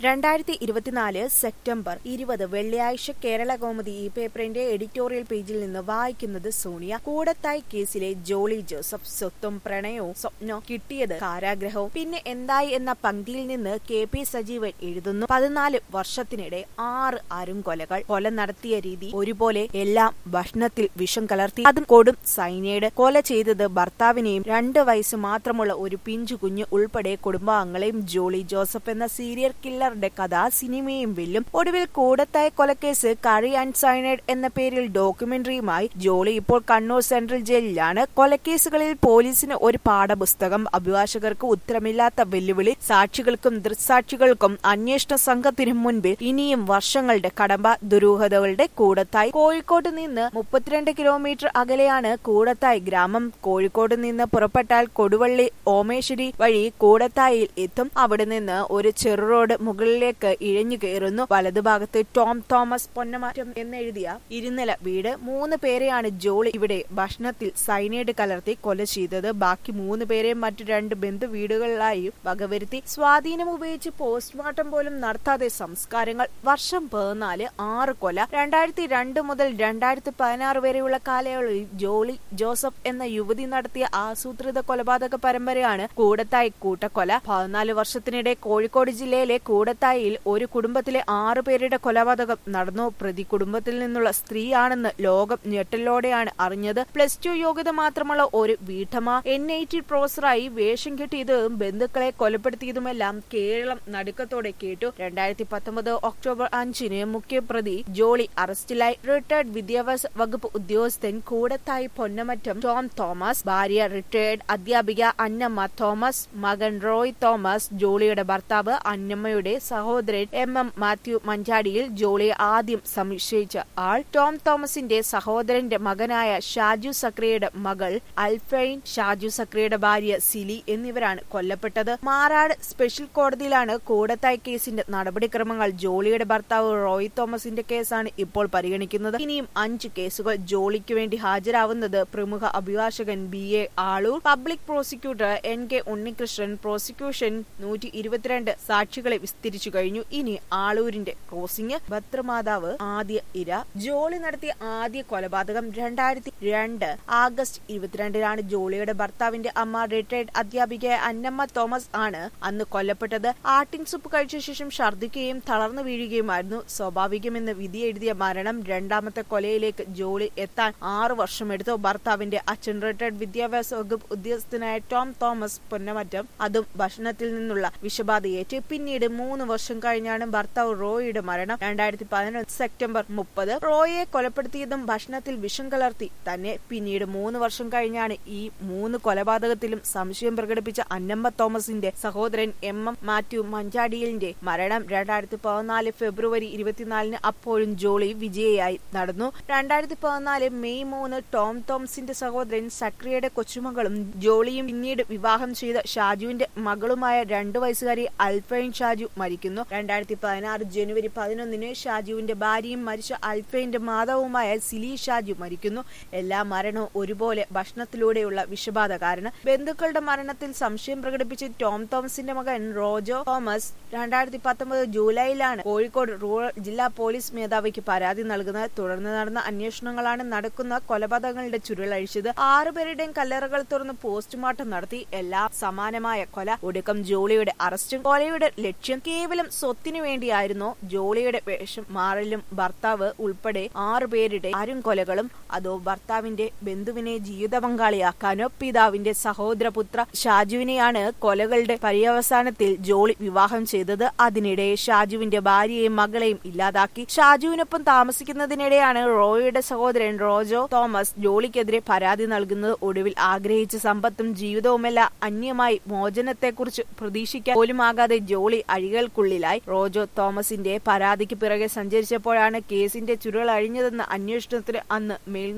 രണ്ടായിരത്തി ഇരുപത്തിനാല് സെപ്റ്റംബർ ഇരുപത് വെള്ളിയാഴ്ച കേരള കൗമുദി ഈ പേപ്പറിന്റെ എഡിറ്റോറിയൽ പേജിൽ നിന്ന് വായിക്കുന്നത് സോണിയ കൂടത്തായി കേസിലെ ജോളി ജോസഫ് സ്വത്തും പ്രണയവും സ്വപ്നവും കിട്ടിയത് കാരാഗ്രഹവും പിന്നെ എന്തായി എന്ന പങ്ക്തിയിൽ നിന്ന് കെ പി സജീവൻ എഴുതുന്നു പതിനാല് വർഷത്തിനിടെ ആറ് അരുംകൊലകൾ കൊല നടത്തിയ രീതി ഒരുപോലെ എല്ലാം ഭക്ഷണത്തിൽ വിഷം കലർത്തി അതും കൊടും സൈനൈഡ് കൊല ചെയ്തത് ഭർത്താവിനെയും രണ്ട് വയസ്സ് മാത്രമുള്ള ഒരു പിഞ്ചു കുഞ്ഞ് ഉൾപ്പെടെ കുടുംബാംഗങ്ങളെയും ജോളി ജോസഫ് എന്ന സീരിയൽ കില്ലറുടെ കഥ സിനിമയും വെല്ലും ഒടുവിൽ കൂടത്തായ കൊലക്കേസ് കറി ആൻഡ് സൈനൈഡ് എന്ന പേരിൽ ഡോക്യുമെന്ററിയുമായി ജോളി ഇപ്പോൾ കണ്ണൂർ സെൻട്രൽ ജയിലിലാണ് കൊലക്കേസുകളിൽ പോലീസിന് ഒരു പാഠപുസ്തകം അഭിഭാഷകർക്ക് ഉത്തരമില്ലാത്ത വെല്ലുവിളി സാക്ഷികൾക്കും ദൃക്സാക്ഷികൾക്കും അന്വേഷണ സംഘത്തിനു മുൻപിൽ ഇനിയും വർഷങ്ങളുടെ കടമ്പ ദുരൂഹതകളുടെ കൂടത്തായി കോഴിക്കോട് നിന്ന് മുപ്പത്തിരണ്ട് കിലോമീറ്റർ അകലെയാണ് കൂടത്തായി ഗ്രാമം കോഴിക്കോട് നിന്ന് പുറപ്പെട്ടാൽ കൊടുവള്ളി ഓമേശ്വരി വഴി കൂടത്തായിൽ എത്തും അവിടെ നിന്ന് ഒരു ചെറു റോഡ് മുകളിലേക്ക് ഇഴഞ്ഞു കയറുന്നു വലതുഭാഗത്ത് ടോം തോമസ് പൊന്നമാറ്റം എന്നെഴുതിയ ഇരുനില വീട് മൂന്ന് പേരെയാണ് ജോളി ഇവിടെ ഭക്ഷണത്തിൽ സൈനൈഡ് കലർത്തി കൊല ചെയ്തത് ബാക്കി മൂന്ന് പേരെ മറ്റു രണ്ട് ബന്ധു വീടുകളിലായി വകവരുത്തി സ്വാധീനം ഉപയോഗിച്ച് പോസ്റ്റ്മോർട്ടം പോലും നടത്താതെ സംസ്കാരങ്ങൾ വർഷം പതിനാല് ആറ് കൊല രണ്ടായിരത്തി രണ്ട് മുതൽ രണ്ടായിരത്തി പതിനാറ് വരെയുള്ള കാലയളവിൽ ജോളി ജോസഫ് എന്ന യുവതി നടത്തിയ ആസൂത്രിത കൊലപാതക പരമ്പരയാണ് കൂടത്തായി കൂട്ടക്കൊല പതിനാല് വർഷത്തിനിടെ കോഴിക്കോട് ജില്ലയിലെ കൂടത്തായിൽ ഒരു കുടുംബത്തിലെ ആറു പേരുടെ കൊലപാതകം നടന്നു പ്രതി കുടുംബത്തിൽ നിന്നുള്ള സ്ത്രീയാണെന്ന് ലോകം ഞെട്ടലോടെയാണ് അറിഞ്ഞത് പ്ലസ് ടു യോഗ്യത മാത്രമുള്ള ഒരു വീട്ടമ്മ എൻ ഐ ടി പ്രൊഫസറായി വേഷം കെട്ടിയതും ബന്ധുക്കളെ കൊലപ്പെടുത്തിയതുമെല്ലാം കേരളം നടുക്കത്തോടെ കേട്ടു രണ്ടായിരത്തി പത്തൊമ്പത് ഒക്ടോബർ അഞ്ചിന് മുഖ്യപ്രതി ജോളി അറസ്റ്റിലായി റിട്ടയർഡ് വിദ്യാഭ്യാസ വകുപ്പ് ഉദ്യോഗസ്ഥൻ കൂടത്തായി പൊന്നമറ്റം ടോം തോമസ് ഭാര്യ റിട്ടയർഡ് അധ്യാപിക അന്നമ്മ തോമസ് മകൻ റോയ് തോമസ് ജോളിയുടെ ഭർത്താവ് അന്നമ്മയുടെ സഹോദരൻ എം എം മാത്യു മഞ്ചാടിയിൽ ജോളിയെ ആദ്യം സംശയിച്ച ആൾ ടോം തോമസിന്റെ സഹോദരന്റെ മകനായ ഷാജു സക്രിയയുടെ മകൾ അൽഫൈൻ ഷാജു സക്രിയയുടെ ഭാര്യ സിലി എന്നിവരാണ് കൊല്ലപ്പെട്ടത് മാറാട് സ്പെഷ്യൽ കോടതിയിലാണ് കൂടത്തായി കേസിന്റെ നടപടിക്രമങ്ങൾ ജോളിയുടെ ഭർത്താവ് റോയ് തോമസിന്റെ കേസാണ് ഇപ്പോൾ പരിഗണിക്കുന്നത് ഇനിയും അഞ്ച് കേസുകൾ ജോളിക്ക് വേണ്ടി ഹാജരാവുന്നത് പ്രമുഖ അഭിഭാഷകൻ B A Aloor public prosecutor N K Unnikrishnan prosecution നൂറ്റി ഇരുപത്തിരണ്ട് സാക്ഷികളെ വിസ്തരിച്ചു കഴിഞ്ഞു ഇനി ആളൂരിന്റെ ക്രോസിംഗ് ഭദ്രമാതാവ് ആദ്യ ഇര ജോളി നടത്തിയ ആദ്യ കൊലപാതകം രണ്ടായിരത്തി രണ്ട് ആഗസ്റ്റ് ഇരുപത്തിരണ്ടിനാണ് ജോളിയുടെ ഭർത്താവിന്റെ അമ്മ റിട്ടയർഡ് അധ്യാപികയായ അന്നമ്മ തോമസ് ആണ് അന്ന് കൊല്ലപ്പെട്ടത് ആട്ടിൻ സൂപ്പ് കഴിച്ച ശേഷം ഛർദ്ദിക്കുകയും തളർന്നു വീഴുകയുമായിരുന്നു സ്വാഭാവികമെന്ന് വിധി എഴുതിയ മരണം രണ്ടാമത്തെ കൊലയിലേക്ക് ജോളി എത്താൻ ആറു വർഷമെടുത്തു ഭർത്താവിന്റെ അച്ഛൻ റിട്ടയർഡ് വിദ്യാഭ്യാസ വകുപ്പ് ഉദ്യോഗസ്ഥനായ ടോം തോമസ് പൊന്നമറ്റം അതും ഭക്ഷണത്തിൽ നിന്നുള്ള വിഷബാധയേറ്റ് പിന്നീട് മൂന്ന് വർഷം കഴിഞ്ഞാണ് ഭർത്താവ് റോയിയുടെ മരണം രണ്ടായിരത്തി പതിനൊന്ന് സെപ്റ്റംബർ മുപ്പത് റോയെ കൊലപ്പെടുത്തിയതും ഭക്ഷണത്തിൽ വിഷം കലർത്തി തന്നെ പിന്നീട് മൂന്ന് വർഷം കഴിഞ്ഞാണ് ഈ മൂന്ന് കൊലപാതകത്തിലും സംശയം പ്രകടിപ്പിച്ച അന്നമ്മ തോമസിന്റെ സഹോദരൻ എം എം മാത്യു മഞ്ചാടിയലിന്റെ മരണം രണ്ടായിരത്തി പതിനാല് ഫെബ്രുവരി ഇരുപത്തിനാലിന് അപ്പോഴും ജോളി വിജയയായി നടന്നു രണ്ടായിരത്തി പതിനാല് മെയ് മൂന്ന് ടോം തോമസിന്റെ സഹോദരൻ സക്രിയയുടെ കൊച്ചുമകളും ജോളിയും പിന്നീട് വിവാഹം ചെയ്ത ഷാജുവിന്റെ മകളുമായ രണ്ടു വയസ്സുകാരി അൽഫൈൻ ഷാജു മരിക്കുന്നു രണ്ടായിരത്തി പതിനാറ് ജനുവരി പതിനൊന്നിന് ഷാജുവിന്റെ ഭാര്യയും മരിച്ച അൽഫൈന്റെ മാതാവുമായ സിലി ഷാജു മരിക്കുന്നു എല്ലാ മരണവും ഒരുപോലെ ഭക്ഷണത്തിലൂടെയുള്ള വിഷബാധ കാരണം ബന്ധുക്കളുടെ മരണത്തിൽ സംശയം പ്രകടിപ്പിച്ച് ടോം തോമസിന്റെ മകൻ റോജോ തോമസ് രണ്ടായിരത്തി പത്തൊമ്പത് ജൂലൈയിലാണ് കോഴിക്കോട് റൂറൽ ജില്ലാ പോലീസ് മേധാവിക്ക് പരാതി നൽകുന്നത് തുടർന്ന് നടന്ന അന്വേഷണങ്ങളാണ് നടക്കുന്ന കൊലപാതകങ്ങളുടെ ചുരുളഴിച്ചത് ആറുപേരുടെയും കല്ലറകൾ തുറന്ന് പോസ്റ്റ്മോർട്ടം നടത്തി എല്ലാ സമാനമായ കൊല ഒടുക്കം ജോളിയുടെ അറസ്റ്റും കൊലയുടെ ലക്ഷ്യം കേവലം സ്വത്തിനു വേണ്ടിയായിരുന്നോ ജോളിയുടെ വേഷം മാറലും ഭർത്താവ് ഉൾപ്പെടെ ആറുപേരുടെ ആരും കൊലകളും അതോ ഭർത്താവിന്റെ ബന്ധുവിനെ ജീവിത പങ്കാളിയാക്കാനോ പിതാവിന്റെ സഹോദരപുത്ര ഷാജുവിനെയാണ് കൊലകളുടെ പര്യവസാനത്തിൽ ജോളി വിവാഹം ചെയ്തത് അതിനിടെ ഷാജുവിന്റെ ഭാര്യയെയും മകളെയും ഇല്ലാതാക്കി ഷാജുവിനൊപ്പം താമസിക്കുന്നതിനിടെയാണ് റോയിയുടെ സഹോദരൻ റോജോ തോമസ് ജോളിക്കെതിരെ പരാതി നൽകുന്നത് ഒടുവിൽ ആഗ്രഹിച്ച സമ്പത്തും ജീവിതവുമെല്ലാം അന്യമായി മോചനത്തെക്കുറിച്ച് പ്രതീക്ഷിക്കാൻ പോലുമാകാതെ ജോളി അഴികൾക്കുള്ളിലായി റോജോ തോമസിന്റെ പരാതിക്ക് പിറകെ സഞ്ചരിച്ചപ്പോഴാണ് കേസിന്റെ ചുരുൾ അഴിഞ്ഞതെന്ന് അന്വേഷണത്തിന് അന്ന് മേൽനോട്ടം വഹിച്ച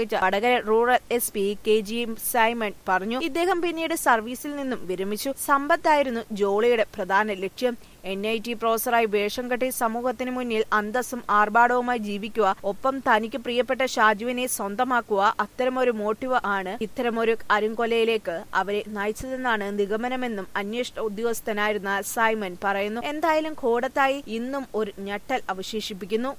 പങ്കുവച്ച Vadakara rural S P K G Simon പറഞ്ഞു ഇദ്ദേഹം പിന്നീട് സർവീസിൽ നിന്നും വിരമിച്ചു സമ്പത്തായിരുന്നു ജോളിയുടെ പ്രധാന ലക്ഷ്യം എൻ ഐ ടി പ്രൊഫസറായി വേഷം കെട്ടി സമൂഹത്തിന് മുന്നിൽ അന്തസ്സും ആർഭാടവുമായി ജീവിക്കുക ഒപ്പം തനിക്ക് പ്രിയപ്പെട്ട ഷാജുവിനെ സ്വന്തമാക്കുക അത്തരമൊരു മോട്ടീവ് ആണ് ഇത്തരമൊരു അരുങ്കൊലയിലേക്ക് അവരെ നയിച്ചതെന്നാണ് നിഗമനമെന്നും അന്വേഷണ ഉദ്യോഗസ്ഥനായിരുന്ന സൈമൺ പറയുന്നു എന്തായാലും ഘോടത്തായി ഇന്നും ഒരു ഞെട്ടൽ അവശേഷിപ്പിക്കുന്നു